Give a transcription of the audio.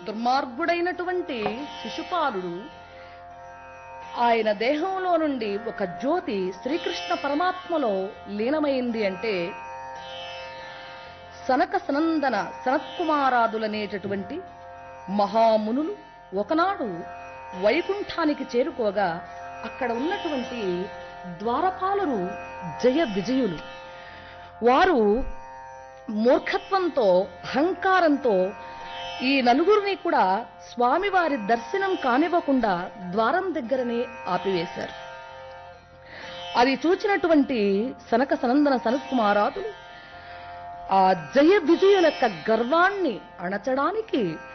దుర్మార్గుడైనటువంటి శిశుపాలుడు ఆయన దేహంలో నుండి ఒక జ్యోతి శ్రీకృష్ణ పరమాత్మలో లీనమైంది అంటే సనక సనందన సనత్కుమారాదులనేటటువంటి మహామునులు ఒకనాడు వైకుంఠానికి చేరుకోగా అక్కడ ఉన్నటువంటి ద్వారపాలురు జయ విజయులు వారు మూర్ఖత్వంతో అహంకారంతో ఈ నలుగురిని కూడా స్వామివారి దర్శనం కానివ్వకుండా ద్వారం దగ్గరనే ఆపివేశారు అది చూచినటువంటి సనక సనందన సనత్కుమారాదులు ఆ జయ విజయుల యొక్క గర్వాన్ని అణచడానికి